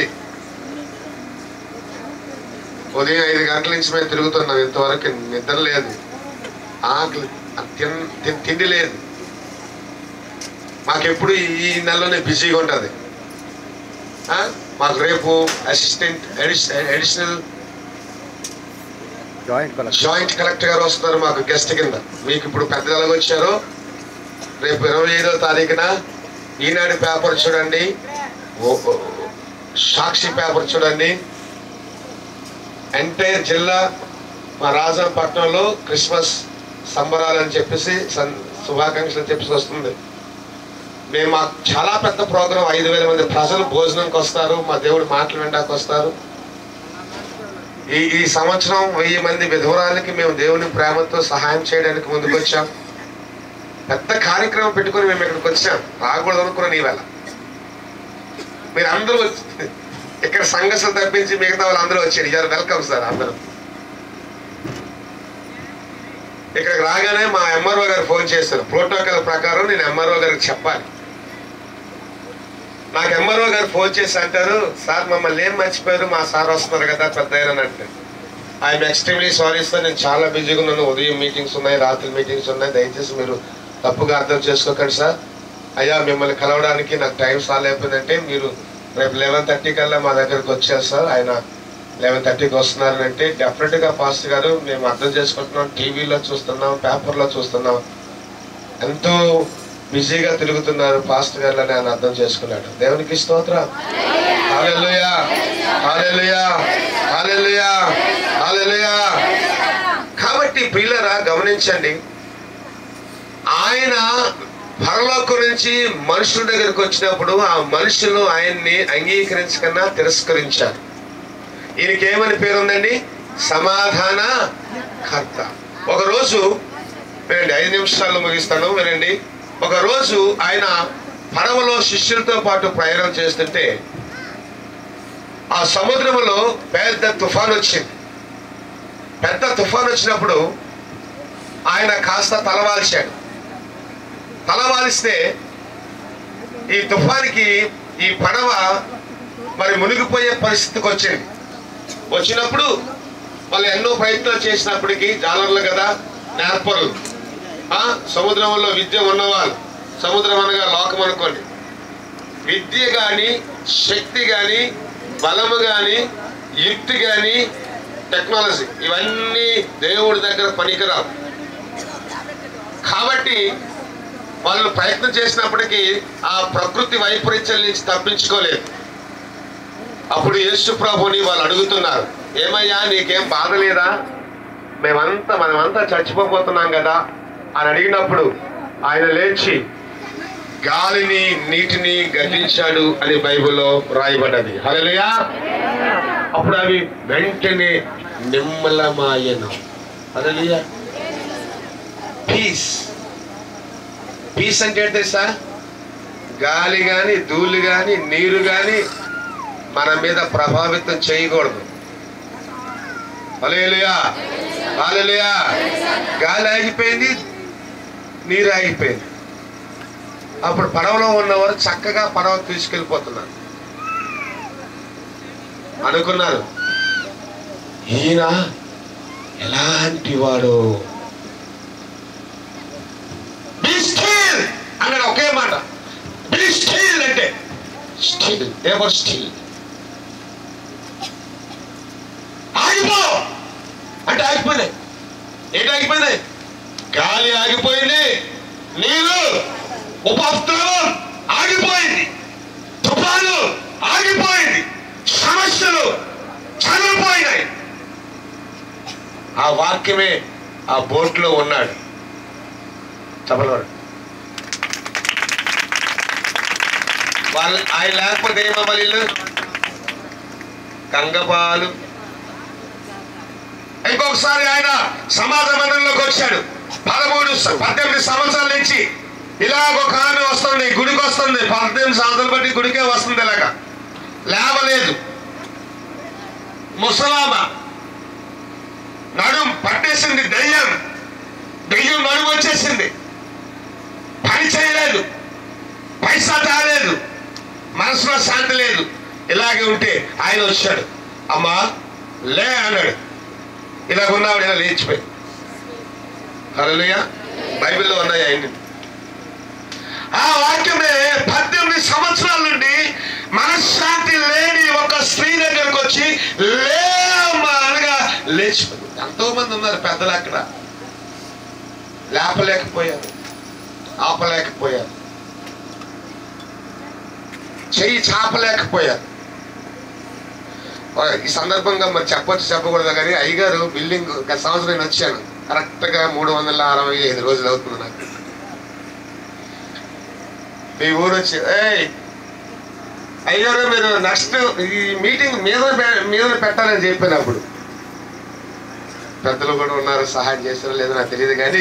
ఉదయం ఐదు గంటల నుంచి మేము తిరుగుతున్నాం ఇంతవరకు నిద్ర లేదు ఆకలి తిన్- తిన్- తిండి లేదు మాకెప్పుడు ఈ నెలలోనే బిజీగా ఉంటుంది ఆ? మాకు రేపు assistant additional joint collector joint collector గారు వస్తున్నారు మాకు గెస్ట్ కింద మీకు ఇప్పుడు పెద్ద ఎలాగ వచ్చారో రేపు ఇరవై ఐదో తారీఖున ఈనాడు పేపర్ చూడండి ఓ- ఓ- సాక్షి పేపర్ చూడండి ఎంటైర్ జిల్లా మా రాజంపట్నంలో క్రిస్మస్ సంబరాలు అని చెప్పేసి సన్- శుభాకాంక్షలు అని చెప్పేసి వస్తుంది మేము మాకు చాలా పెద్ద ప్రోగ్రాం ఐదు వేల మంది ప్రజలు భోజనంకి వస్తారు మా దేవుడు మాటలు వినడానికి వస్తారు ఈ ఈ సంవత్సరం వెయ్యి మంది విధవరాలకి మేము దేవుని ప్రేమతో సహాయం చేయడానికి ముందుకు వచ్చాం పెద్ద కార్యక్రమం పెట్టుకొని మేము ఇక్కడికి వచ్చాం రాకూడదు అనుకున్నాను ఈవేళ మీరు అందరూ వచ్చి ఇక్కడ సంఘర్షణ తప్పించి మిగతా వాళ్ళు అందరూ వచ్చారు ఇయర్ వెల్కమ్ సార్ అందరూ ఇక్కడికి రాగానే మా ఎంఆర్ఓ గారు ఫోన్ చేశారు ప్రోటోకాల్ ప్రకారం నేను ఎంఆర్ఓ గారికి చెప్పాలి నాకు ఎంఆర్ఓ గారు ఫోన్ చేసి అంటారు సార్ మమ్మల్ని ఏం మర్చిపోయారు మా సార్ వస్తున్నారు కదా పెద్ద ఆయన అంటే ఐఎమ్ ఎక్స్ట్రీమ్లీ సారీ సార్ నేను చాలా బిజీగా ఉన్నాను ఉదయం మీటింగ్స్ ఉన్నాయి రాత్రి మీటింగ్స్ ఉన్నాయి దయచేసి మీరు తప్పుగా అర్థం చేసుకోకండి సార్ అయ్యా మిమ్మల్ని కలవడానికి నాకు టైం సాలేకపోయిందంటే మీరు రేపు లెవెన్ థర్టీ కల్లా మా దగ్గరకు వచ్చారు సార్ ఆయన లెవెన్ థర్టీకి వస్తున్నారని అంటే డెఫినెట్గా పాస్టర్ గారు మేము అర్థం చేసుకుంటున్నాం టీవీలో చూస్తున్నాం పేపర్లో చూస్తున్నాం ఎంతో బిజీగా తిరుగుతున్నారు పాస్టర్ గారు అని ఆయన అర్థం చేసుకున్నాడు దేవునికి స్తోత్రం హల్లెలూయా హల్లెలూయా హల్లెలూయా హల్లెలూయా కాబట్టి ప్రియులరా గమనించండి ఆయన పరలోకం నుంచి మనుషుల దగ్గరికి వచ్చినప్పుడు ఆ మనుషులు ఆయన్ని అంగీకరించకన్నా తిరస్కరించారు ఈయనకి ఏమని పేరు ఉందండి సమాధాన కర్త ఒకరోజు వినండి ఐదు నిమిషాల్లో ముగిస్తాను వినండి ఒకరోజు ఆయన పడవలో శిష్యులతో పాటు ప్రయాణం చేస్తుంటే ఆ సముద్రంలో పెద్ద తుఫాన్ వచ్చింది పెద్ద తుఫాన్ వచ్చినప్పుడు ఆయన కాస్త తలవాల్చాడు తలవాలిస్తే ఈ తుఫానికి ఈ పడవ మరి మునిగిపోయే పరిస్థితికి వచ్చింది వచ్చినప్పుడు వాళ్ళు ఎన్నో ప్రయత్నాలు చేసినప్పటికీ జాలర్లు కదా నేర్పరులు ఆ, సముద్రంలో విద్య ఉన్నవాళ్ళు సముద్రం అనగా లోకం అనుకోండి విద్య కానీ శక్తి కానీ బలము కానీ యుక్తి కానీ టెక్నాలజీ ఇవన్నీ దేవుడి దగ్గర పనికిరావు కాబట్టి వాళ్ళు ప్రయత్నం చేసినప్పటికీ ఆ ప్రకృతి వైపరీత్యం నుంచి తప్పించుకోలేదు అప్పుడు యేసు ప్రభుని వాళ్ళు అడుగుతున్నారు ఏమయ్యా నీకేం బాధ లేదా మేమంతా మనమంతా చచ్చిపోబోతున్నాం కదా అని అడిగినప్పుడు ఆయన లేచి గాలిని నీటిని గర్జించాడు అని బైబిల్లో రాయబడ్డది హల్లెలూయా అప్పుడు అవి వెంటనే నిమ్మలమాయను హల్లెలూయా పీస్ పీస్ అంటే ఏంటి తెలుసా గాలి కానీ ధూళి కానీ నీరు కానీ మన మీద ప్రభావితం చేయకూడదు హల్లెలూయా హల్లెలూయా గాలి ఆగిపోయింది నీరు ఆగిపోయింది అప్పుడు పడవలో ఉన్నవారు చక్కగా పడవ తీసుకెళ్ళిపోతున్నారు అనుకున్నారు ఈయన ఎలాంటి వాడు Be still అన్నాడు ఒకే మాట Be still అంటే స్టిల్ ఎవర్ స్టిల్ ఆగిపో అంటే ఆగిపోయినాయి ఏంటి ఆగిపోయినాయి గాలి ఆగిపోయింది నీరు ఉపద్రవం ఆగిపోయింది తుఫాను ఆగిపోయింది సమస్యలు చనిపోయినాయి ఆ వాక్యమే ఆ బోట్లో ఉన్నాడు చెప్పలవాడు వాళ్ళు ఆయన లేకపోతే ఏమవ్వాలి ఇల్లు కంగపాలు ఇంకొకసారి ఆయన సమాజ మందిరంలోకి వచ్చాడు పదమూడు స- పద్దెనిమిది సంవత్సరాల నుంచి ఇలాగ ఒక ఆమె వస్తుంది గుడికి వస్తుంది పద్దెనిమిది సంవత్సరాలు బట్టి గుడికే వస్తుంది ఇలాగ లేవలేదు ముసలామ నడుం పట్టేసింది దెయ్యం దెయ్యం నడుము వచ్చేసింది పని చేయలేదు పైసా తాలేదు మనసులో శాంతి లేదు ఇలాగే ఉంటే ఆయన వచ్చాడు అమ్మా లే అన్నాడు ఇలాగ ఉన్నాడు ఇలా లేచిపోయి హలోయ బైబిల్లో ఉన్నాయి ఆయన ఆ వాక్యమే పద్దెనిమిది సంవత్సరాల నుండి మనశ్శాంతి లేని ఒక స్త్రీ దగ్గరకు వచ్చి లేమ్మా అనగా లేచిపోయింది ఎంతో మంది ఉన్నారు పెద్దలు అక్కడ లేపలేకపోయారు ఆపలేకపోయారు చెయ్యి చాపలేకపోయారు ఓ, ఈ సందర్భంగా మరి చెప్పొచ్చు చెప్పకూడదు కానీ అయ్యగారు బిల్డింగ్ గత సంవత్సరం నేను వచ్చాను కరెక్ట్ గా మూడు వందల అరవై ఐదు రోజులు అవుతుంది నాకు మీ ఊరు వచ్చి ఏయ్ అయ్యగారు మీరు నెక్స్ట్ ఈ మీటింగ్ మీద పె- మీద పెట్టాలని చెప్పినప్పుడు పెద్దలు కూడా ఉన్నారు సహాయం చేస్తారో లేదో నాకు తెలియదు కానీ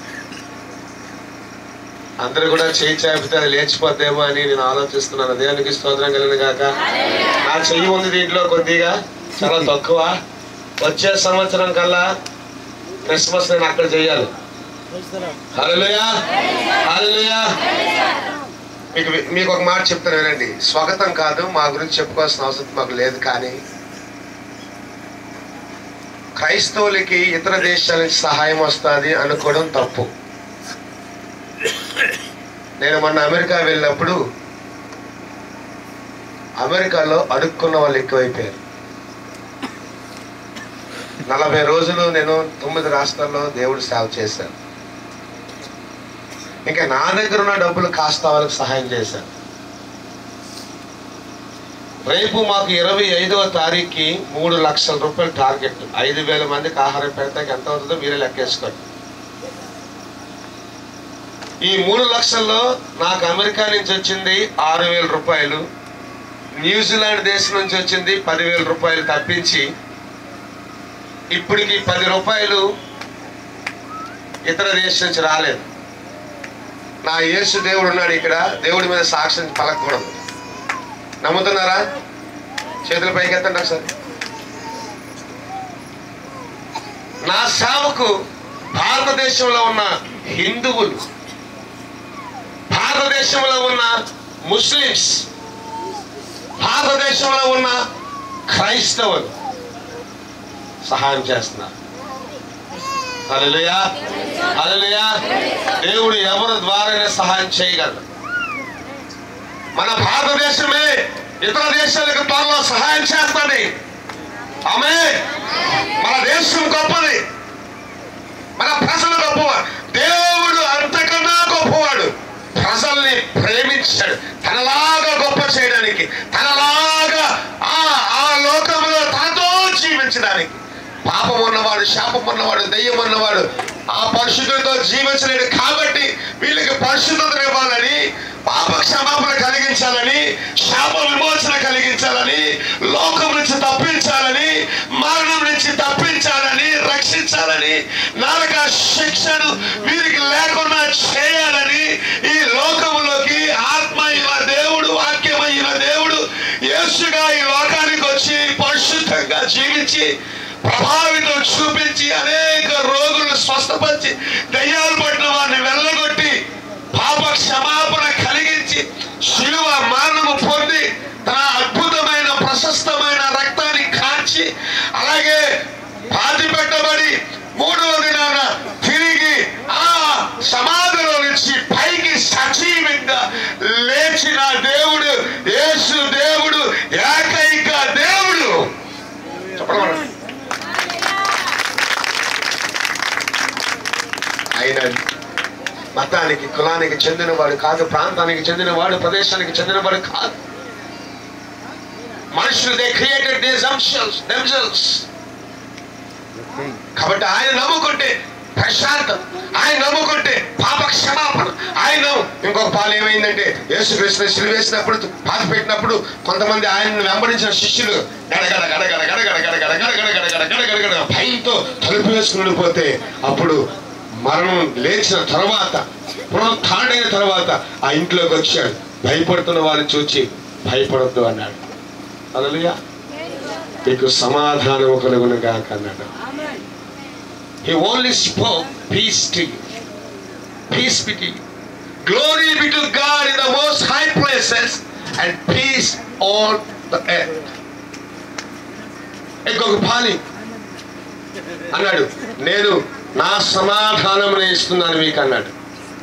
అందరూ కూడా చేయి చాపితే అది లేచిపోద్దేమో అని నేను ఆలోచిస్తున్నాను దేవునికి స్తోత్రం కలిగిన కాక నా చెయ్యి ఉంది దీంట్లో కొద్దిగా చాలా తక్కువ వచ్చే సంవత్సరం కల్లా క్రిస్మస్ నేను అక్కడ చేయాలి హల్లెలూయా హల్లెలూయా మీకు మీకు ఒక మాట చెప్తాను వినండి స్వాగతం కాదు మా గురించి చెప్పుకోవాల్సిన అవసరం మాకు లేదు కానీ క్రైస్తవులకి ఇతర దేశాల నుంచి సహాయం వస్తుంది అనుకోవడం తప్పు నేను మొన్న అమెరికా వెళ్ళినప్పుడు అమెరికాలో అడుక్కున్న వాళ్ళు ఎక్కువైపోయారు నలభై రోజులు నేను తొమ్మిది రాష్ట్రాల్లో దేవుడు సేవ చేశాను ఇంకా నా దగ్గర ఉన్న డబ్బులు కాస్త వాళ్ళకి సహాయం చేశాను రేపు మాకు ఇరవై ఐదవ తారీఖుకి మూడు లక్షల రూపాయలు టార్గెట్ ఐదు వేల మందికి ఆహారం పెడితే ఎంత అవుతుందో మీరే లెక్కేసుకోండి ఈ మూడు లక్షల్లో నాకు అమెరికా నుంచి వచ్చింది ఆరు వేల రూపాయలు న్యూజిలాండ్ దేశం నుంచి వచ్చింది పదివేల రూపాయలు తప్పించి ఇప్పటికి పది రూపాయలు ఇతర దేశం నుంచి రాలేదు నా యేసు దేవుడు ఉన్నాడు ఇక్కడ దేవుడి మీద సాక్ష్యం పలకూడదు నమ్ముతున్నారా చేతుల పైకి ఎత్తండి ఒకసారి నా సేవకు భారతదేశంలో ఉన్న హిందువులు భారతదేశంలో ఉన్న ముస్లిమ్స్ భారతదేశంలో ఉన్న క్రైస్తవులు సహాయం చేస్తున్నారు హల్లెలూయా హల్లెలూయా దేవుడు ఎవరి ద్వారానే సహాయం చేయగలరు మన భారతదేశమే ఇతర దేశాలకు త్వరలో సహాయం చేస్తుంది ఆమె మన దేశం గొప్పది మన ప్రజలు గొప్పవాడు దేవుడు అంతకన్నా గొప్పవాడు ప్రజల్ని ప్రేమించాడు తనలాగా గొప్ప చేయడానికి తనలాగా ఆ ఆ లోకంలో తనతో జీవించడానికి పాపం ఉన్నవాడు శాపం ఉన్నవాడు దయ్యం ఉన్నవాడు ఆ పరిశుద్ధులతో జీవించలేడు కాబట్టి వీళ్ళకి పరిశుద్ధతను ఇవ్వాలని పాప క్షమాపణ కలిగించాలని శాప విమోచన కలిగించాలని లోకం నుంచి తప్పించాలని మరణం నుంచి తప్పించాలని రక్షించాలని నరక శిక్షను వీరికి లేకుండా చేయాలని ఈ లోకములోకి ఆత్మ అయిన దేవుడు వాక్యమైన దేవుడు యేసుగా ఈ లోకానికి వచ్చి పరిశుద్ధంగా జీవించి ప్రభావితం చూపించి అనేక రోగులు స్వస్థపరిచి దయ్యాలు పడిన వారిని వెళ్ళగొట్టి పాప క్షమాపణ కలిగించి శిలువ మరణము పొంది తన అద్భుతమైన ప్రశస్తమైన రక్తాన్ని కాంచి అలాగే పాతి పెట్టబడి మూడవ దినాన తిరిగి ఆ సమాధిలో నుంచి పైకి సజీవంగా లేచిన దేవుడు యేసు దేవుడు ఏకైక దేవుడు చెప్పడం మనం. ఆయన మతానికి కులానికి చెందినవాడు కాదు ప్రాంతానికి చెందినవాడు ప్రదేశానికి చెందినవాడు కాదు మనుషులు దే క్రియేటెడ్ దేస్ themselves కాబట్టి ఆయన నమ్ముకుంటే ప్రశాంతం ఆయన నమ్ముకుంటే పాప క్షమాపణ ఆయన ఇంకొక పాలు ఏమైందంటే యేసుక్రీస్తు సిలివేసినప్పుడు పాత పెట్టినప్పుడు కొంతమంది ఆయనను వెంబడించిన శిష్యులు గడగడ గడగడ గడగడ గడగడ గడగడ గడగడ గడగడ గడగడ భయంతో తలుపు వేసుకుని పోతే అప్పుడు మరణం లేచిన తర్వాత పునరుత్డైన తర్వాత ఆ ఇంట్లోకి వచ్చాడు భయపడుతున్న వారిని చూచి భయపడొద్దు అన్నాడు అలలుయా మీకు సమాధానం కలుగునుగా అన్నాడు He only spoke peace to you. Peace be to you. Glory be to God in the most high places and peace on the earth. ఇంకొక పాలి అన్నాడు నేను నా సమాధానమునే ఇస్తున్నాను మీకు అన్నాడు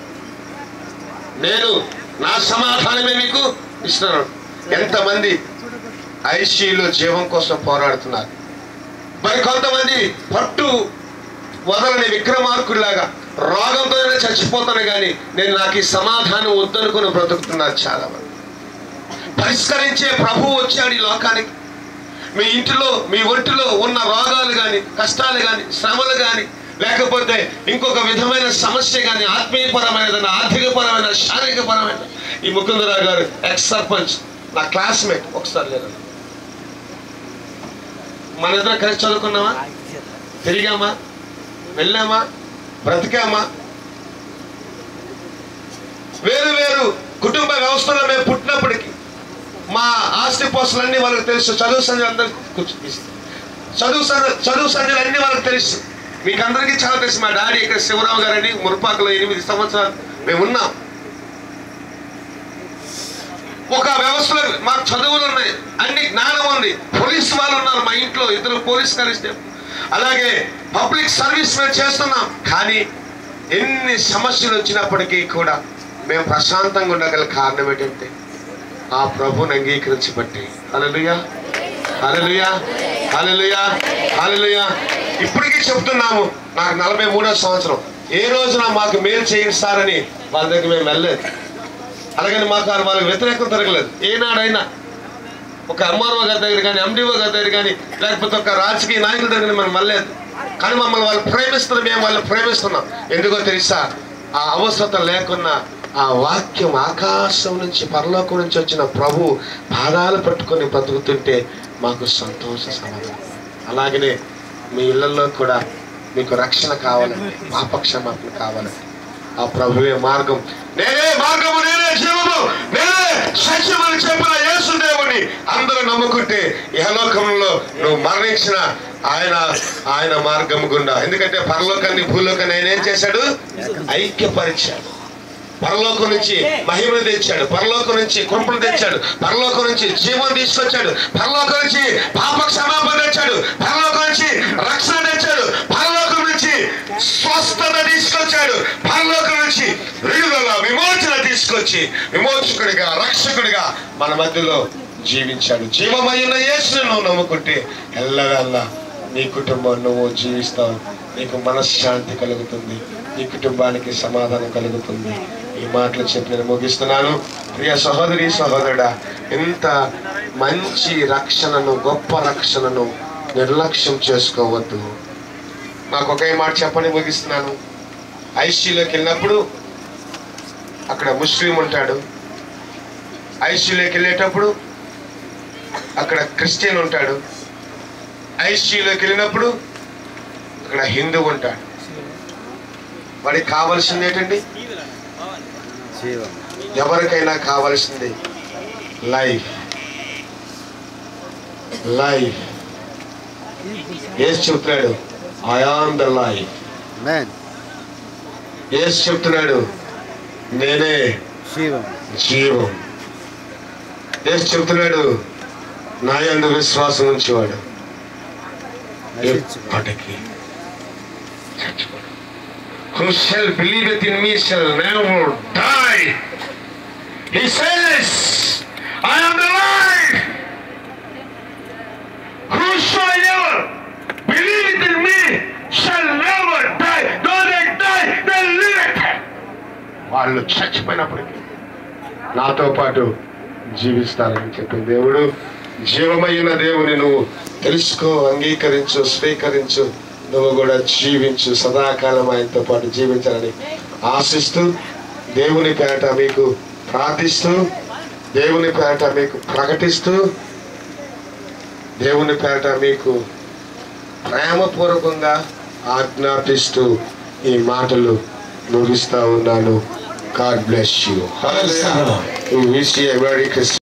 నేను నా సమాధానమే మీకు ఇస్తున్నాను ఎంతమంది ఐసీలో జీవం కోసం పోరాడుతున్నారు మరి కొంతమంది పట్టు వదలని విక్రమార్కుల్లాగా రోగంతోనే చచ్చిపోతాను కానీ నేను నాకు ఈ సమాధానం వద్దనుకుని బ్రతుకుతున్నారు చాలా మంది పరిష్కరించే ప్రభువు వచ్చాడు ఈ లోకానికి మీ ఇంటిలో మీ ఒంటిలో ఉన్న రోగాలు కానీ కష్టాలు కానీ శ్రమలు కానీ లేకపోతే ఇంకొక విధమైన సమస్య కానీ ఆత్మీయపరమైన ఆర్థికపరమైన శారీరకపరమైన ఈ ముకుందరావు గారు ఎక్స్ సర్పంచ్ నా క్లాస్మేట్ ఒకసారి లేదా మన ఇద్దరం కలిసి చదువుకున్నామా తిరిగామా వెళ్ళామా బ్రతికామా వేరు వేరు కుటుంబ వ్యవస్థలో మేము పుట్టినప్పటికీ మా ఆస్తి పోస్టులన్నీ వాళ్ళకి తెలుసు చదువు సంధ్యలు అందరూ కూర్చోపిస్తాం చదువు సంధ్య చదువు సంధ్యలు అన్నీ వాళ్ళకి తెలుసు మీకు అందరికీ చాలా తెలుసు మా డాడీ ఇక్కడ శివరావు గారని మురపాకలో ఎనిమిది సంవత్సరాలు మేము ఉన్నాం ఒక వ్యవస్థలో మాకు చదువులు ఉన్నాయి అన్ని జ్ఞానం ఉంది పోలీస్ వాళ్ళు ఉన్నారు మా ఇంట్లో ఇద్దరు పోలీస్ కానిస్టేబుల్ అలాగే పబ్లిక్ సర్వీస్ మేము చేస్తున్నాం కానీ ఎన్ని సమస్యలు వచ్చినప్పటికీ కూడా మేము ప్రశాంతంగా ఉండగల కారణం ఏంటంటే ఆ ప్రభుని అంగీకరించి బట్టి హల్లెలూయా హల్లెలూయా హల్లెలూయా హల్లెలూయా ఇప్పటికీ చెప్తున్నాము నాకు నలభై మూడో సంవత్సరం ఏ రోజున మాకు మేలు చేయిస్తారని వాళ్ళ దగ్గర మేము వెళ్ళలేదు అలాగని మాకు వాళ్ళకి వ్యతిరేకం జరగలేదు ఏనాడైనా ఒక ఎంఆర్ఓ గారి దగ్గర కానీ ఎండిఓ గారి దగ్గర కానీ లేకపోతే ఒక రాజకీయ నాయకుల దగ్గర మనం వెళ్ళలేదు కానీ మమ్మల్ని వాళ్ళు ప్రేమిస్తున్నారు మేము వాళ్ళు ప్రేమిస్తున్నాం ఎందుకో తెలుసా ఆ అవసరత లేకున్నా ఆ వాక్యం ఆకాశం నుంచి పరలోకం నుంచి వచ్చిన ప్రభు పాదాలు పట్టుకొని బ్రతుకుతుంటే మాకు సంతోష సమాధానం అలాగనే మీ ఇళ్లలో కూడా మీకు రక్షణ కావాలంటే పాపక్షమాపణ కావాలంటే ఆ ప్రభువే మార్గం నేనే మార్గము నేనే జీవము నేనే సత్యం అని చెప్పిన యేసు దేవుని అందరూ నమ్ముకుంటే ఇహలోకంలో నువ్వు మరణించిన ఆయన ఆయన మార్గం గుండా ఎందుకంటే పరలోకాన్ని భూలోకాన్ని ఆయన ఏం చేశాడు ఐక్యపరిచాడు పరలోకం నుంచి మహిమను తెచ్చాడు పరలోకం నుంచి కృపను తెచ్చాడు పరలోకం నుంచి జీవం తీసుకొచ్చాడు పరలోకం నుంచి పాప క్షమాపణ తెచ్చాడు పరలోకం నుంచి రక్షణ తెచ్చాడు పరలోకం నుంచి స్వస్థత తీసుకొచ్చాడు పరలోకం నుంచి విడుదల విమోచన తీసుకొచ్చి విమోచకుడిగా రక్షకుడిగా మన మధ్యలో జీవించాడు జీవమైన యేసును నువ్వు నమ్ముకుంటే ఎల్లవెల్లా నీ కుటుంబం నువ్వు జీవిస్తావు నీకు మనశ్శాంతి కలుగుతుంది నీ కుటుంబానికి సమాధానం కలుగుతుంది ఈ మాటలు చెప్పి నేను ముగిస్తున్నాను ప్రియ సహోదరి సహోదరుడా ఇంత మంచి రక్షణను గొప్ప రక్షణను నిర్లక్ష్యం చేసుకోవద్దు నాకు ఒకే మాట చెప్పని ముగిస్తున్నాను ఐసీలోకి వెళ్ళినప్పుడు అక్కడ ముస్లిం ఉంటాడు ఐసీలోకి వెళ్ళేటప్పుడు అక్కడ క్రిస్టియన్ ఉంటాడు ఐసీలోకి వెళ్ళినప్పుడు అక్కడ హిందూ ఉంటాడు వాడికి కావాల్సింది ఏంటండి జీవం ఎవరికైనా కావాల్సింది లైఫ్ లైఫ్ ఏసు చెప్తున్నాడు I am the life man Yesu చెప్తున్నాడు నేనే జీవం జీవం ఏసు చెప్తున్నాడు నా యందు విశ్వాసం ఉంచేవాడు నశించుకో ఎప్పటికీ చచ్చిపోడు Who shall believe in me shall never die. He says, I am the life. Whosoever believeth in me shall never die. Though they die, they live. వాళ్ళు చచ్చిపోయినప్పటికీ నాతో పాటు జీవిస్తారని చెప్పిన దేవుడు జీవమైన దేవుని నువ్వు తెలుసుకో అంగీకరించు స్వీకరించు నువ్వు కూడా జీవించు సదాకాలం ఆయనతో పాటు జీవించాలని ఆశిస్తూ దేవుని పేట మీకు ప్రార్థిస్తూ దేవుని పేట మీకు ప్రకటిస్తూ దేవుని పేట మీకు ప్రేమపూర్వకంగా ఆజ్ఞాపిస్తూ ఈ మాటలు ముగిస్తా ఉన్నాను god bless you wish you very Christmas